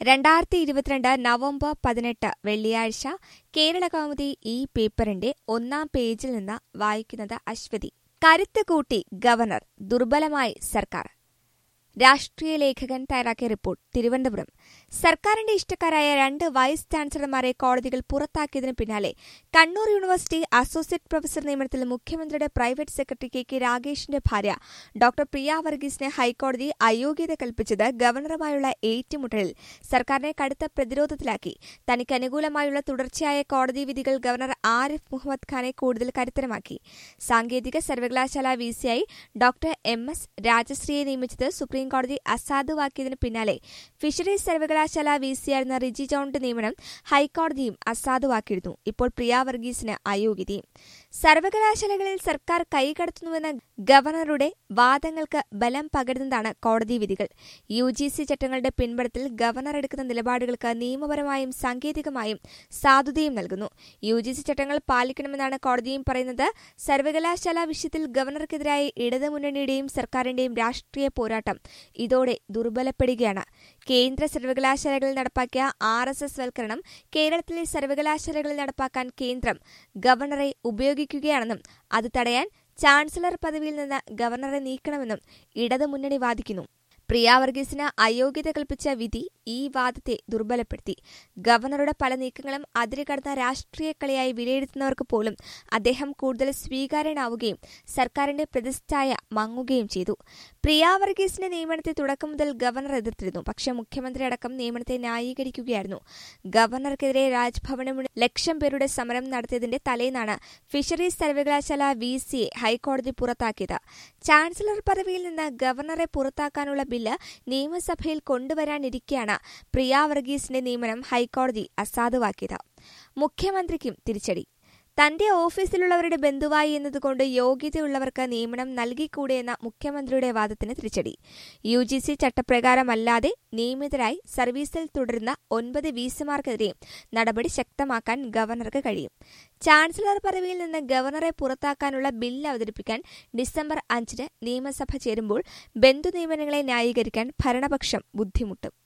രണ്ടായിരത്തി ഇരുപത്തിരണ്ട് നവംബർ പതിനെട്ട് വെള്ളിയാഴ്ച കേരള കൗമുദി ഈ പേപ്പറിന്റെ ഒന്നാം പേജിൽ നിന്ന് വായിക്കുന്നത് അശ്വതി കരുത്ത് കൂട്ടി ഗവർണർ ദുർബലമായി സർക്കാർ രാഷ്ട്രീയ ലേഖകൻ തയ്യാറാക്കിയ റിപ്പോർട്ട് തിരുവനന്തപുരം സർക്കാരിന്റെ ഇഷ്ടക്കാരായ രണ്ട് വൈസ് ചാൻസലർമാരെ കോടതികൾ പുറത്താക്കിയതിനു പിന്നാലെ കണ്ണൂർ യൂണിവേഴ്സിറ്റി അസോസിയേറ്റ് പ്രൊഫസർ നിയമനത്തിൽ മുഖ്യമന്ത്രിയുടെ പ്രൈവറ്റ് സെക്രട്ടറി കെ കെ രാഗേഷിന്റെ ഭാര്യ ഡോക്ടർ പ്രിയ വർഗീസിന് ഹൈക്കോടതി അയോഗ്യത കൽപ്പിച്ചത് ഗവർണറുമായുള്ള ഏറ്റുമുട്ടലിൽ സർക്കാരിനെ കടുത്ത പ്രതിരോധത്തിലാക്കി തനിക്ക് അനുകൂലമായുള്ള തുടർച്ചയായ കോടതി വിധികൾ ഗവർണർ ആരിഫ് മുഹമ്മദ് ഖാനെ കൂടുതൽ കരുത്തരമാക്കി സാങ്കേതിക സർവകലാശാല വിസിയായി ഡോക്ടർ എം എസ് രാജശ്രീയെ നിയമിച്ചത് സുപ്രീംകോടതി അസാധുവാക്കിയതിനു പിന്നാലെ ഫിഷറീസ് സർവകലാശാല വിസിയായിരുന്ന റിജി ജോണിന്റെ നിയമനം ഹൈക്കോടതിയും അസാധുവാക്കിയിരുന്നു ഇപ്പോൾ പ്രിയ വർഗീസിന് അയോഗ്യതയും സർവകലാശാലകളിൽ സർക്കാർ കൈകടത്തുന്നുവെന്ന ഗവർണറുടെ വാദങ്ങൾക്ക് ബലം പകരുന്നതാണ് കോടതി വിധികൾ യു ജി സി ചട്ടങ്ങളുടെ പിൻബലത്തിൽ ഗവർണർ എടുക്കുന്ന നിലപാടുകൾക്ക് നിയമപരമായും സാങ്കേതികമായും സാധുതയും നൽകുന്നു യു ജി സി ചട്ടങ്ങൾ പാലിക്കണമെന്നാണ് കോടതിയും പറയുന്നത് സർവകലാശാല വിഷയത്തിൽ ഗവർണർക്കെതിരായ ഇടതുമുന്നണിയുടെയും സർക്കാരിന്റെയും രാഷ്ട്രീയ പോരാട്ടം ഇതോടെ ദുർബലപ്പെടുകയാണ് കേന്ദ്ര സർവകലാശാലകളിൽ നടപ്പാക്കിയ ആർ എസ് എസ് വൽക്കരണം കേരളത്തിലെ സർവകലാശാലകളിൽ നടപ്പാക്കാൻ കേന്ദ്രം ഗവർണറെ ഉപയോഗിക്കുകയാണെന്നും അത് തടയാൻ ചാൻസലർ പദവിയിൽ നിന്ന് ഗവർണറെ നീക്കണമെന്നും ഇടതുമുന്നണി വാദിക്കുന്നു പ്രിയ വർഗീസിന് അയോഗ്യത കൽപ്പിച്ച വിധി ഈ വാദത്തെ ദുർബലപ്പെടുത്തി ഗവർണറുടെ പല നീക്കങ്ങളും അതിരുകടന്ന രാഷ്ട്രീയ കളിയായി വിലയിരുത്തുന്നവർക്ക് പോലും അദ്ദേഹം കൂടുതൽ സ്വീകാര്യനാവുകയും സർക്കാരിന്റെ പ്രതിഷ്ഠായ മങ്ങുകയും ചെയ്തു പ്രിയ വർഗീസിന്റെ നിയമനത്തെ തുടക്കം മുതൽ ഗവർണർ എതിർത്തിരുന്നു പക്ഷേ മുഖ്യമന്ത്രി അടക്കം നിയമനത്തെ ന്യായീകരിക്കുകയായിരുന്നു ഗവർണർക്കെതിരെ രാജ്ഭവന് മുന്നിൽ ലക്ഷം പേരുടെ സമരം നടത്തിയതിന്റെ തലേന്നാണ് ഫിഷറീസ് സർവകലാശാല വി സിയെ ഹൈക്കോടതി പുറത്താക്കിയത് ചാൻസലർ പദവിയിൽ നിന്ന് ഗവർണറെ പുറത്താക്കാനുള്ള ബില്ല് നിയമസഭയിൽ കൊണ്ടുവരാനിരിക്കെയാണ് പ്രിയ വർഗീസിന്റെ നിയമനം ഹൈക്കോടതി അസാധുവാക്കിയത് മുഖ്യമന്ത്രിക്കും തിരിച്ചടി തന്റെ ഓഫീസിലുള്ളവരുടെ ബന്ധുവായി എന്നതുകൊണ്ട് യോഗ്യതയുള്ളവർക്ക് നിയമനം നൽകിക്കൂടെ എന്ന മുഖ്യമന്ത്രിയുടെ വാദത്തിന് തിരിച്ചടി യു ജി സി ചട്ടപ്രകാരമല്ലാതെ നിയമിതരായി സർവീസിൽ തുടരുന്ന ഒൻപത് വിസിമാർക്കെതിരെ നടപടി ശക്തമാക്കാൻ ഗവർണർക്ക് കഴിയും ചാൻസലർ പദവിയിൽ നിന്ന് ഗവർണറെ പുറത്താക്കാനുള്ള ബില്ല് അവതരിപ്പിക്കാൻ ഡിസംബർ അഞ്ചിന് നിയമസഭ ചേരുമ്പോൾ ബന്ധു നിയമനങ്ങളെ ന്യായീകരിക്കാൻ ഭരണപക്ഷം ബുദ്ധിമുട്ടും